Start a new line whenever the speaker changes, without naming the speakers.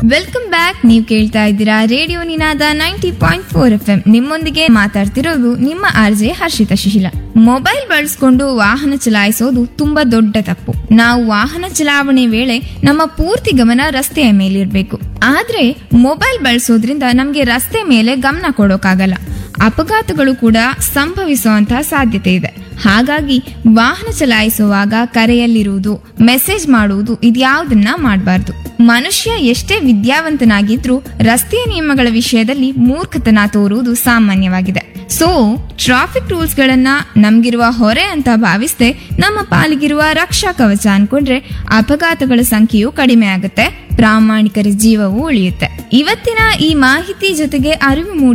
welcome back ನೀವು ಕೇಳ್ತಾ ಇದ್ದೀರಾ radio Ninaada ninety point four F M ನಿಮ್ಮೊಂದಿಗೆ ಮಾತಾಡ್ತಿರೋದು ನಿಮ್ಮ ಆರ್ಜೆ ಹರ್ಷಿತಾ ಶಿಶಿಲ ಮೊಬೈಲ್ ಬಳಸ್ಕೊಂಡು ವಾಹನ ಚಲಾಯಿಸೋದು ತುಂಬಾ ದೊಡ್ಡ ತಪ್ಪು ನಾವು ವಾಹನ ಚಲಾವಣೆ ವೇಳೆ ನಮ್ಮ ಪೂರ್ತಿ ಗಮನ ರಸ್ತೆಯ ಮೇಲಿರ್ಬೇಕು ಆದ್ರೆ ಮೊಬೈಲ್ ಬಳಸೋದ್ರಿಂದ ನಮ್ಗೆ ರಸ್ತೆ ಮೇಲೆ ಗಮನ ಕೊಡೋಕ್ಕಾಗಲ್ಲ ಅಪಘಾತಗಳು ಕೂಡ ಸಂಭವಿಸುವಂತಹ ಸಾಧ್ಯತೆ ಇದೆ ಹಾಗಾಗಿ ವಾಹನ ಚಲಾಯಿಸುವಾಗ ಕರೆಯಲ್ಲಿರುವುದು ಮೆಸೇಜ್ ಮಾಡುವುದು ಇದ್ಯಾವುದನ್ನ ಮಾಡಬಾರ್ದು ಮನುಷ್ಯ ಎಷ್ಟೇ ವಿದ್ಯಾವಂತನಾಗಿದ್ರೂ ರಸ್ತೆಯ ನಿಯಮಗಳ ವಿಷಯದಲ್ಲಿ ಮೂರ್ಖತನ ತೋರುವುದು ಸಾಮಾನ್ಯವಾಗಿದೆ ಸೊ ಟ್ರಾಫಿಕ್ ರೂಲ್ಸ್ ಗಳನ್ನ ನಮ್ಗಿರುವ ಹೊರೆ ಅಂತ ಭಾವಿಸದೆ ನಮ್ಮ ಪಾಲಿಗಿರುವ ರಕ್ಷಾ ಕವಚ ಅನ್ಕೊಂಡ್ರೆ ಅಪಘಾತಗಳ ಸಂಖ್ಯೆಯು ಕಡಿಮೆ ಆಗುತ್ತೆ ಪ್ರಾಮಾಣಿಕರ ಜೀವವೂ ಉಳಿಯುತ್ತೆ ಇವತ್ತಿನ ಈ ಮಾಹಿತಿ ಜೊತೆಗೆ ಅರಿವು ಮೂಡಿ